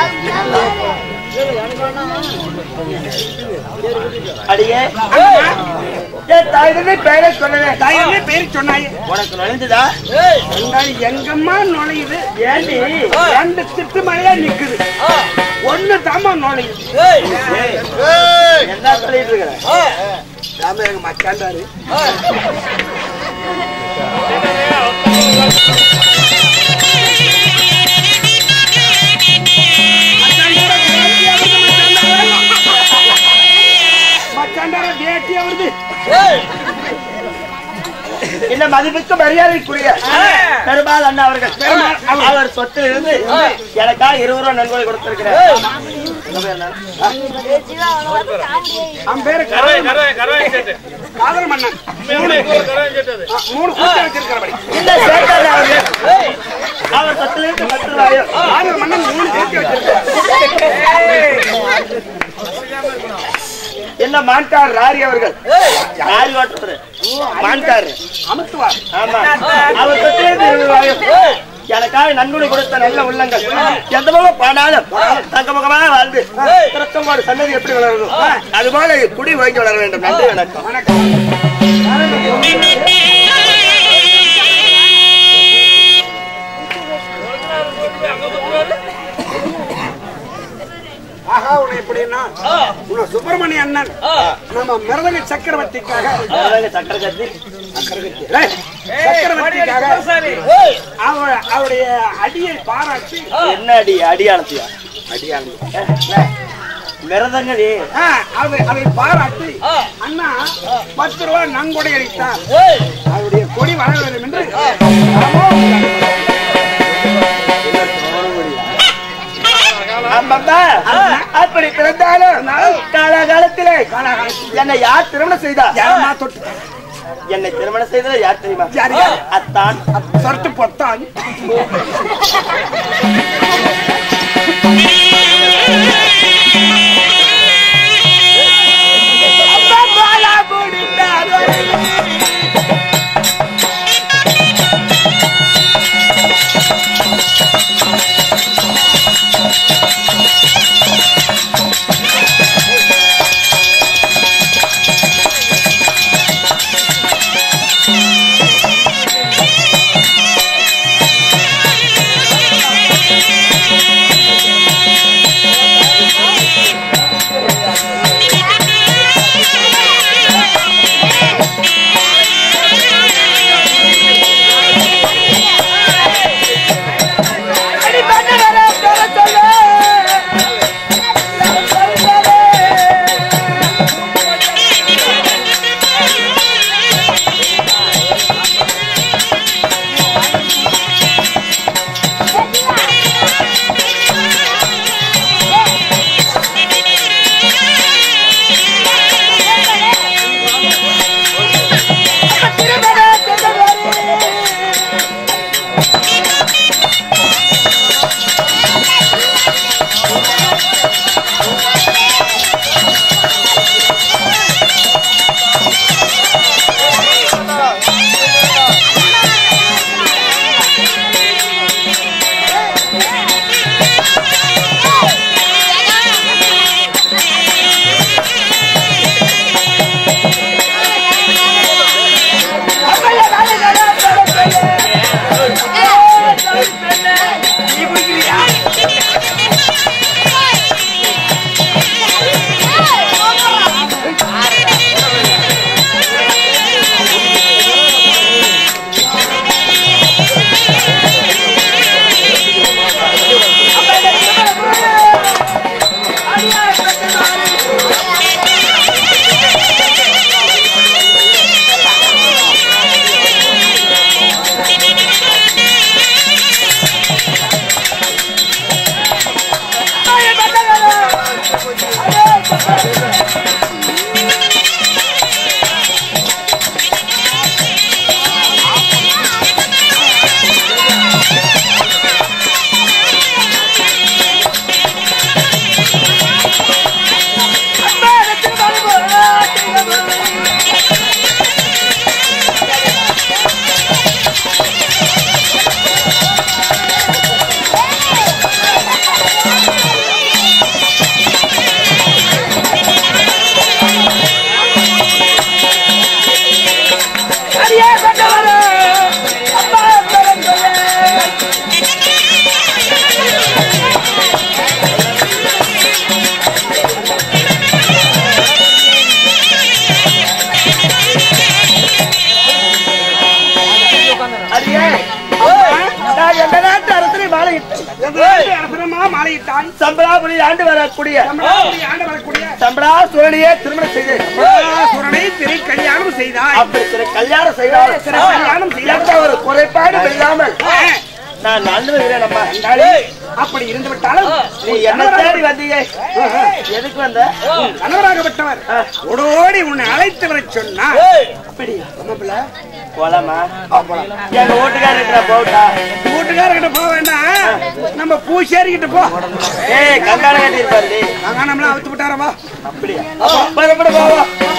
அடியே என் தாயிடமே பெயரை சொல்லல தாயமே பேரு சொன்னாயே உனக்கு நுழைஞ்சதா இருந்தாலும் எங்கம்மா நுழையுது ஏண்டி ரெண்டு திட்டு மழையா நிக்குது ஒண்ணு தாமா நுழையுது ஏய், என்ன சொல்லிட்டு இருக்கிற தாம எங்க மச்சாண்டாரு மச்சாண்டார வேட்டி அவருது இந்த மதிப்புக்கு மரியாதைக்குரிய பெருமாள் அண்ணா அவர்கள் பெருமாள் அவர். அவர் சொத்துல இருந்து எனக்கா இருபது ரூபா நன்கொடை கொடுத்திருக்கிறேன் உங்க பேர் என்ன? அவன் பேரு காதல மன்னன் மூணு ஆ, மூணு கூட்டம் வச்சிருக்கிறபடி இல்ல சேட்டாரு அவர்கள் அவர் சொத்துல இருந்து பத்து ரூபாயும் காதல மன்னன் மூணு கூட்டி வச்சிருக்காரு என்ன மான்கார் ராரி அவர்கள் ராரி ஓட்டுறது மான்கார் அமுத்துவார் ஆமா அவர் சொத்துல இருந்து இருபது ரூபாயும் எனக்காக நன்கொடை கொடுத்த நல்ல உள்ளங்கள் எந்த பக்கம் பாடாலும் தங்க முகமாக வாழ்ந்து திருத்தம்போடு சன்னதி எப்படி வளரணும் அதுபோல குடி வாங்கி வளர வேண்டும் நன்றி வணக்கம் வணக்கம் ஆஹா உன்னை எப்படின்னா உன்னை சுப்பிரமணிய அண்ணன் நம்ம மிருதங்க சக்கரவர்த்திக்காக அதாங்க சக்கரை கத்தி சக்கரவர்த்தி ஏய், சக்கரவர்த்திக்காக அவ அவருடைய அடியை பாராட்டி என்ன அடி அடியாளத்தியா மிரதங்கடி ஆ, அதை அதை பாராட்டி அண்ணா பத்து ரூபாய் நன்கொடை அளித்தார் அவருடைய கொடி வளர வேண்டும் என்று நமோ ஆமாப்பா அப்படி பிறந்தாலும் காலகாலத்திலே என்னை யார் திருமணம் செய்தா யாரம்மா தொட்டு என்னை திருமணம் செய்தது யார் தெரியுமா யார் யார்? அத்தான் சொட்டு பொத்தான் ஆ மாலையிட்டாய் அரசனமா மாலையிட்டாய் சம்பளாபுரி ஆண்டு வரக்கூடிய தமிழாவுடைய ஆண்டு வரக்கூடிய சம்பளா சூழலியே திருமணம் செய்து சுரனை திரை கல்யாணம் செய்தாய் அப்படி திரு கல்யாணம் செய்தால் திரு கல்யாணம் செய்தாய் எந்த ஒரு குறைபாடு இல்லாமல் நான் நல்லுகிறேன் அம்மா அப்படி இருந்து விட்டாலும் நீ என்ன தேடி வந்தீங்க எதுக்கு வந்த கணவராகப்பட்டவர் ஓடோடி உன்னை அழைத்து வர சொன்னார் அப்படியா போலாமா எங்க வீட்டுக்காரர் போட்டா வீட்டுக்காரர்கிட்ட போக வேண்டாம் நம்ம பூசாரி கிட்ட போ ஏய் கங்காள கட்டி இருப்பாரு நாங்க நம்மள அவுத்து விட்டாரவா அப்படியா புறப்பட போவா